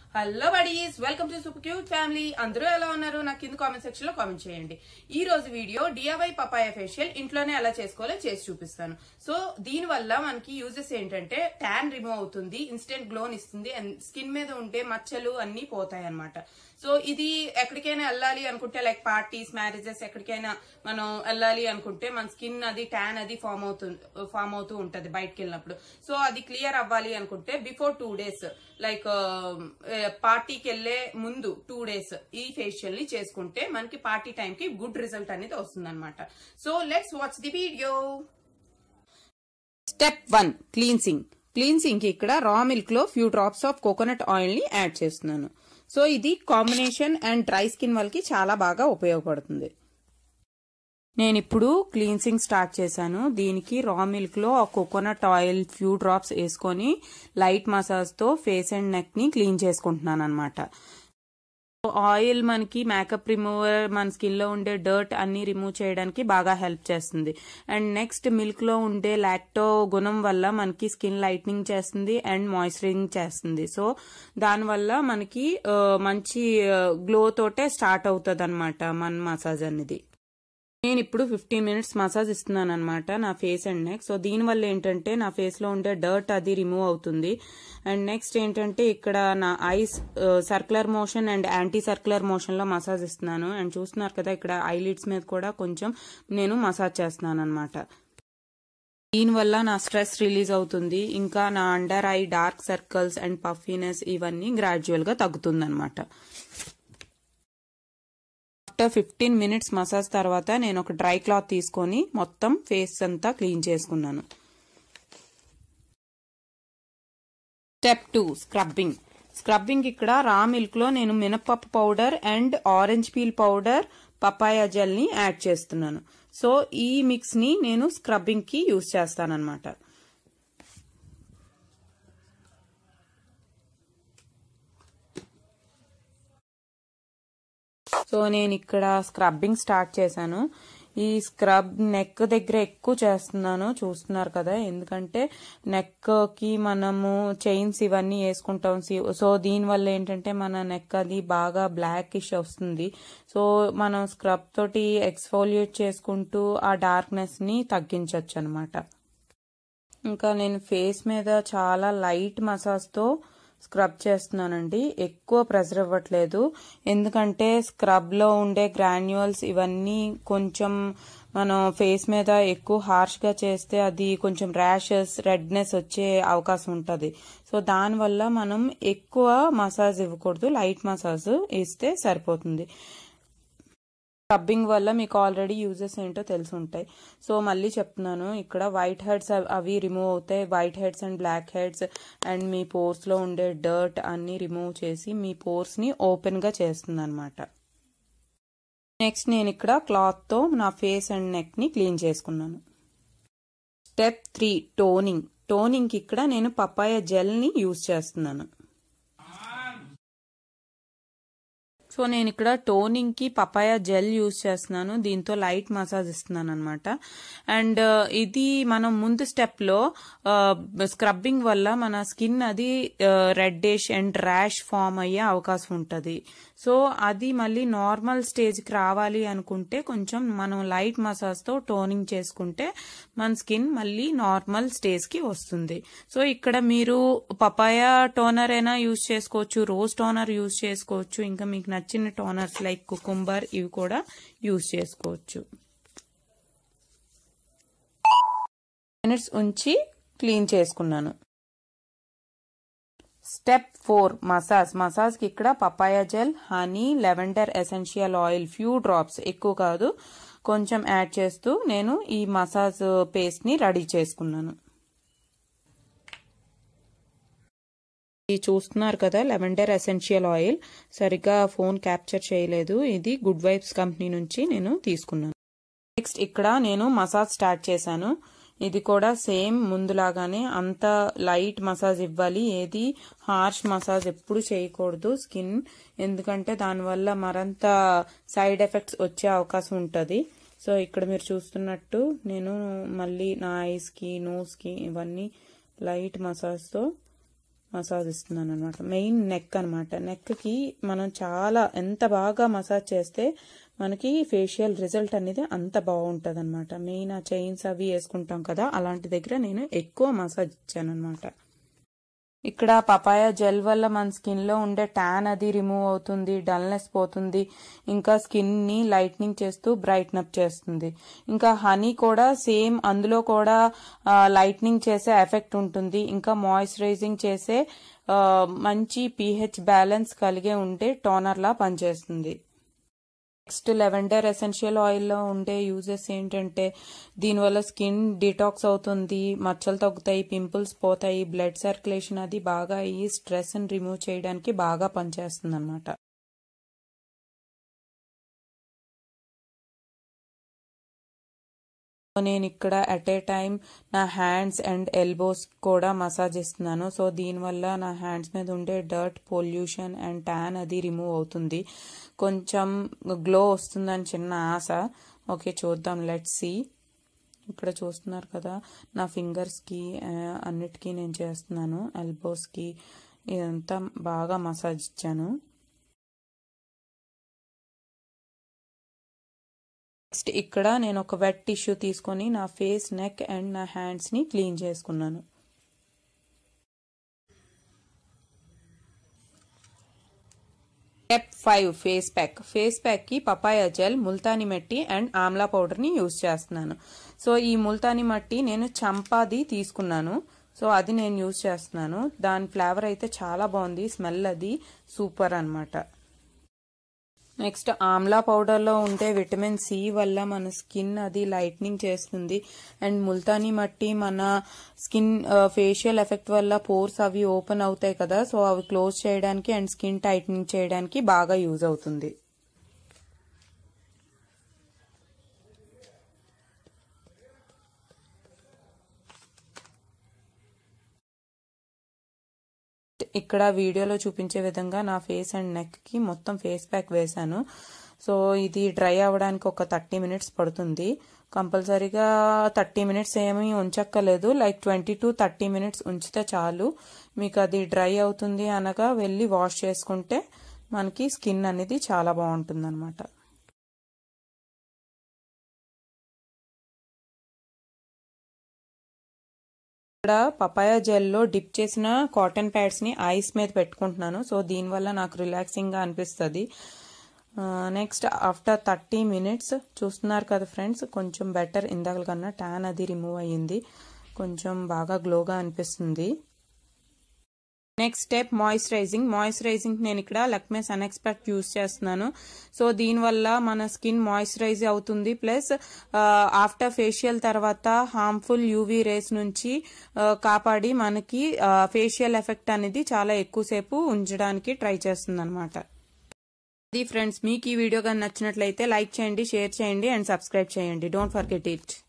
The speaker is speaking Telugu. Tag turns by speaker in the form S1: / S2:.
S1: hello buddies welcome to super cute family అందరూ ఎలా ఉన్నారు నాకు కింద కామెంట్ సెక్షన్ లో కామెంట్ చేయండి ఈ రోజు వీడియో డిఐవై పపాయ ఫేషియల్ ఇంట్లోనే ఎలా చేసుకోవాలో చేసి చూపిస్తాను సో దీని వల్ల మనకి యూజెస్ ఏంటంటే ట్యాన్ రిమూవ్ అవుతుంది ఇన్స్టెంట్ గ్లోన్ ఇస్తుంది అండ్ స్కిన్ మీద ఉండే మచ్చలు అన్ని పోతాయి అనమాట సో ఇది ఎక్కడికైనా వెళ్ళాలి అనుకుంటే లైక్ పార్టీస్ మ్యారేజెస్ ఎక్కడికైనా మనం వెళ్ళాలి అనుకుంటే మన స్కిన్ అది ట్యాన్ అది ఫామ్ అవుతుంది ఫామ్ అవుతూ ఉంటది బయటకు వెళ్ళినప్పుడు సో అది క్లియర్ అవ్వాలి అనుకుంటే బిఫోర్ టూ డేస్ లైక్ పార్టీకి వెళ్లే ముందు టూ డేస్ ఈ ఫేషియల్ ని చేసుకుంటే మనకి పార్టీ టైం కి గుడ్ రిజల్ట్ అనేది వస్తుంది so let's watch the video step one cleansing cleansing కి ఇక్కడ రా మిల్క్ లో few drops of coconut oil ని యాడ్ చేస్తున్నాను సో ఇది కాంబినేషన్ అండ్ డ్రై స్కిన్ వాళ్ళకి చాలా బాగా ఉపయోగపడుతుంది నేను ఇప్పుడు క్లీన్సింగ్ స్టార్ట్ చేశాను దీనికి రా మిల్క్ లో ఆ కోకోనట్ ఆయిల్ ఫ్యూ డ్రాప్స్ వేసుకొని లైట్ మసాజ్ తో ఫేస్ అండ్ నెక్ ని క్లీన్ చేసుకుంటున్నాను అనమాట ఆయిల్ మనకి మేకప్ రిమూవర్ మన స్కిన్ లో ఉండే డర్ట్ అన్ని రిమూవ్ చేయడానికి బాగా హెల్ప్ చేస్తుంది అండ్ నెక్స్ట్ మిల్క్ లో ఉండే లాక్టో గుణం వల్ల మనకి స్కిన్ లైట్నింగ్ చేస్తుంది అండ్ మాయిశ్చరింగ్ చేస్తుంది సో దానివల్ల మనకి ఆ, మంచి గ్లో తోటే స్టార్ట్ అవుతుంది అనమాట మన మసాజ్ అనేది నేను ఇప్పుడు ఫిఫ్టీన్ మినిట్స్ మసాజ్ ఇస్తున్నాను అనమాట నా ఫేస్ అండ్ నెక్ సో దీనివల్ల ఏంటంటే నా ఫేస్ లో ఉండే డర్ట్ అది రిమూవ్ అవుతుంది అండ్ నెక్స్ట్ ఏంటంటే ఇక్కడ నా eyes circular motion and anti circular motion లో మసాజ్ ఇస్తున్నాను అండ్ చూస్తున్నారు కదా ఇక్కడ ఐలిడ్స్ మీద కూడా కొంచెం నేను మసాజ్ చేస్తున్నాను అనమాట దీనివల్ల నా స్ట్రెస్ రిలీజ్ అవుతుంది ఇంకా నా under eye dark circles and puffiness ఇవన్నీ గ్రాడ్యువల్ గా తగ్గుతుంది అనమాట ఆఫ్టర్ ఫిఫ్టీన్ మినిట్స్ మసాజ్ తర్వాత నేను ఒక డ్రై క్లాత్ తీసుకొని మొత్తం ఫేస్ అంతా క్లీన్ చేసుకున్నాను స్టెప్ టూ స్క్రబ్బింగ్ స్క్రబ్బింగ్ ఇక్కడ రా మిల్క్ లో నేను మినపప్పు powder and orange peel powder papaya gel ని యాడ్ చేస్తున్నాను సో ఈ మిక్స్ ని నేను స్క్రబ్బింగ్ కి యూజ్ చేస్తానన్నమాట సో నేను ఇక్కడ స్క్రబ్బింగ్ స్టార్ట్ చేశాను ఈ స్క్రబ్ నెక్ దగ్గర ఎక్కువ చేస్తున్నాను చూస్తున్నారు కదా ఎందుకంటే నెక్ కి మనము చైన్స్ ఇవన్నీ వేసుకుంటాం సి- సో దీనివల్ల ఏంటంటే మన నెక్ అది బాగా బ్లాకిష్ వస్తుంది సో మనం స్క్రబ్ తోటి ఎక్స్ఫోలియేట్ చేసుకుంటూ ఆ డార్క్నెస్ ని తగ్గించవచ్చు అనమాట ఇంకా నేను ఫేస్ మీద చాలా లైట్ మసాజ్తో స్క్రబ్ చేస్తున్నానండి ఎక్కువ ప్రెషర్ ఇవ్వట్లేదు ఎందుకంటే స్క్రబ్లో ఉండే గ్రాన్యువల్స్ ఇవన్నీ కొంచెం మనం ఫేస్ మీద ఎక్కువ హార్ష్గా చేస్తే అది కొంచెం ర్యాషెస్ రెడ్నెస్ వచ్చే అవకాశం ఉంటుంది సో దానివల్ల మనం ఎక్కువ మసాజ్ ఇవ్వకూడదు లైట్ మసాజ్ ఇస్తే సరిపోతుంది స్క్రబ్బింగ్ వల్ల మీకు ఆల్రెడీ యూజెస్ ఏంటో తెలిసి ఉంటాయి సో మళ్ళీ చెప్తున్నాను ఇక్కడ వైట్ హెడ్స్ అవి రిమూవ్ అవుతాయి whiteheads and blackheads and మీ పోర్స్ లో ఉండే డర్ట్ అన్ని రిమూవ్ చేసి మీ పోర్స్ ని ఓపెన్ గా చేస్తుంది అనమాట నెక్స్ట్ నేను ఇక్కడ క్లాత్ తో నా ఫేస్ అండ్ నెక్ ని క్లీన్ చేసుకున్నాను స్టెప్ త్రీ టోనింగ్ టోనింగ్ ఇక్కడ నేను పపాయ జెల్ ని యూజ్ చేస్తున్నాను సో నేను ఇక్కడ టోనింగ్ కి పపాయ జెల్ యూజ్ చేస్తున్నాను దీంతో లైట్ మసాజ్ ఇస్తున్నాను అనమాట అండ్ ఇది మనం ముందు స్టెప్ లో స్క్రబ్బింగ్ వల్ల మన స్కిన్ అది రెడ్డిష్ అండ్ ర్యాష్ ఫామ్ అయ్యే అవకాశం ఉంటుంది సో అది మళ్ళీ నార్మల్ స్టేజ్కి రావాలి అనుకుంటే కొంచెం మనం లైట్ మసాజ్తో టోనింగ్ చేసుకుంటే మన స్కిన్ మళ్ళీ నార్మల్ స్టేజ్కి వస్తుంది సో ఇక్కడ మీరు పపాయ టోనర్ అయినా యూజ్ చేసుకోవచ్చు రోజ్ టోనర్ యూజ్ చేసుకోవచ్చు ఇంకా మీకు నచ్చిన టోనర్స్ లైక్ కుకుంబర్ ఇవి కూడా యూజ్ చేసుకోవచ్చు మినిట్స్ ఉంచి క్లీన్ చేసుకున్నాను స్టెప్ ఫోర్ మసాజ్ మసాజ్ కి ఇక్కడ papaya gel honey lavender essential oil few drops ఎక్కువ కాదు కొంచెం యాడ్ చేస్తూ నేను ఈ మసాజ్ పేస్ట్ ని రెడీ చేసుకున్నాను ఇది చూస్తున్నారు కదా లెవెండర్ ఎసెన్షియల్ ఆయిల్ సరిగ్గా ఫోన్ క్యాప్చర్ చేయలేదు ఇది గుడ్ వైబ్స్ కంపెనీ నుంచి నేను తీసుకున్నాను నెక్స్ట్ ఇక్కడ నేను మసాజ్ స్టార్ట్ చేశాను ఇది కూడా సేమ్ ముందులాగానే అంత లైట్ మసాజ్ ఇవ్వాలి ఏది హార్ష్ మసాజ్ ఎప్పుడు చేయకూడదు స్కిన్ ఎందుకంటే దానివల్ల మరంత సైడ్ ఎఫెక్ట్స్ వచ్చే అవకాశం ఉంటుంది సో ఇక్కడ మీరు చూస్తున్నట్టు నేను మళ్ళీ నా ఐస్కి నోస్కి ఇవన్నీ లైట్ మసాజ్తో మసాజ్ ఇస్తున్నాను అనమాట మెయిన్ నెక్ అనమాట నెక్కి మనం చాలా ఎంత బాగా మసాజ్ చేస్తే మనకి ఫేషియల్ రిజల్ట్ అనేది అంత బాగుంటుంది అనమాట మెయిన్ ఆ చైన్స్ అవి వేసుకుంటాం కదా అలాంటి దగ్గర నేను ఎక్కువ మసాజ్ ఇచ్చాను అనమాట ఇక్కడ పపాయ జెల్ వల్ల మన స్కిన్ లో ఉండే ట్యాన్ అది రిమూవ్ అవుతుంది డల్నెస్ పోతుంది ఇంకా స్కిన్ ని లైట్నింగ్ చేస్తూ బ్రైట్న్ అప్ చేస్తుంది ఇంకా హనీ కూడా సేమ్ అందులో కూడా లైట్నింగ్ చేసే ఎఫెక్ట్ ఉంటుంది ఇంకా మాయిశ్చరైజింగ్ చేసే మంచి పీహెచ్ బ్యాలెన్స్ కలిగే ఉండే టోనర్ లా పనిచేస్తుంది నెక్స్ట్ లెవెండర్ ఎసెన్షియల్ ఆయిల్లో ఉండే యూజెస్ ఏంటంటే దీనివల్ల స్కిన్ డిటాక్స్ అవుతుంది మచ్చలు తగ్గుతాయి పింపుల్స్ పోతాయి బ్లడ్ సర్క్యులేషన్ అది బాగా అయ్యి స్ట్రెస్ రిమూవ్ చేయడానికి బాగా పనిచేస్తుంది అనమాట నేను ఇక్కడ అట్ ఏ టైం నా హ్యాండ్స్ అండ్ ఎల్బోస్ కూడా మసాజ్ ఇస్తున్నాను సో దీనివల్ల నా హ్యాండ్స్ మీద ఉండే డర్ట్ పొల్యూషన్ అండ్ ట్యాన్ అది రిమూవ్ అవుతుంది కొంచెం గ్లో వస్తుందని చిన్న ఆశ ఓకే చూద్దాం లెట్ సి ఇక్కడ చూస్తున్నారు కదా నా ఫింగర్స్కి అన్నిటికీ నేను చేస్తున్నాను ఎల్బోస్కి ఇదంతా బాగా మసాజ్ ఇచ్చాను నెక్స్ట్ ఇక్కడ నేను ఒక వెట్ టిష్యూ తీసుకొని నా ఫేస్ నెక్ అండ్ నా హ్యాండ్స్ని క్లీన్ చేసుకున్నాను step five face pack face pack కి papaya gel Multani mitti and amla powder ని యూజ్ చేస్తున్నాను సో ఈ ముల్తాని మట్టి నేను చంపాది తీసుకున్నాను సో అది నేను యూజ్ చేస్తున్నాను దాని ఫ్లేవర్ అయితే చాలా బాగుంది స్మెల్ అది సూపర్ అనమాట నెక్స్ట్ ఆమ్లా పౌడర్లో ఉంటే విటమిన్ సి వల్ల మన స్కిన్ అది లైట్నింగ్ చేస్తుంది అండ్ ముల్తానీ మట్టి మన స్కిన్ ఫేషియల్ ఎఫెక్ట్ వల్ల పోర్స్ అవి ఓపెన్ అవుతాయి కదా సో అవి క్లోజ్ చేయడానికి అండ్ స్కిన్ టైట్నింగ్ చేయడానికి బాగా యూజ్ అవుతుంది ఇక్కడ వీడియోలో చూపించే విధంగా నా ఫేస్ అండ్ నెక్ కి మొత్తం ఫేస్ ప్యాక్ వేశాను సో ఇది డ్రై అవ్వడానికి ఒక థర్టీ మినిట్స్ పడుతుంది కంపల్సరీగా థర్టీ మినిట్స్ ఏమీ ఉంచక్కలేదు like twenty to thirty minutes ఉంచితే చాలు మీకు అది డ్రై అవుతుంది అనగా వెళ్ళి వాష్ చేసుకుంటే మనకి స్కిన్ అనేది చాలా బాగుంటుంది అనమాట ఇక్కడ పపాయ జెల్లో డిప్ చేసిన కాటన్ ప్యాడ్స్ ని ఐస్ మీద పెట్టుకుంటున్నాను సో దీనివల్ల నాకు రిలాక్సింగ్ గా అనిపిస్తుంది నెక్స్ట్ ఆఫ్టర్ థర్టీ మినిట్స్ చూస్తున్నారు కదా ఫ్రెండ్స్ కొంచెం బెటర్ ఇందాక కన్నా ట్యాన్ అది రిమూవ్ అయ్యింది కొంచెం బాగా గ్లోగా అనిపిస్తుంది నెక్స్ట్ స్టెప్ మాయిశ్చరైజింగ్ మాయిశ్చరైజింగ్ నేను ఇక్కడ లక్మే సన్ ఎక్స్పర్ట్ యూస్ చేస్తున్నాను సో దీనివల్ల మన స్కిన్ మాయిశ్చరైజ్ అవుతుంది ప్లస్ ఆఫ్టర్ ఫేషియల్ తర్వాత హార్మ్ఫుల్ యూవీ రేస్ నుంచి కాపాడి మనకి ఫేషియల్ ఎఫెక్ట్ అనేది చాలా ఎక్కువసేపు ఉంచడానికి ట్రై చేస్తుంది అనమాట అది ఫ్రెండ్స్ మీకు ఈ వీడియో కానీ నచ్చినట్లయితే లైక్ చేయండి షేర్ చేయండి అండ్ సబ్స్క్రైబ్ చేయండి డోంట్ ఫర్గెట్ ఇట్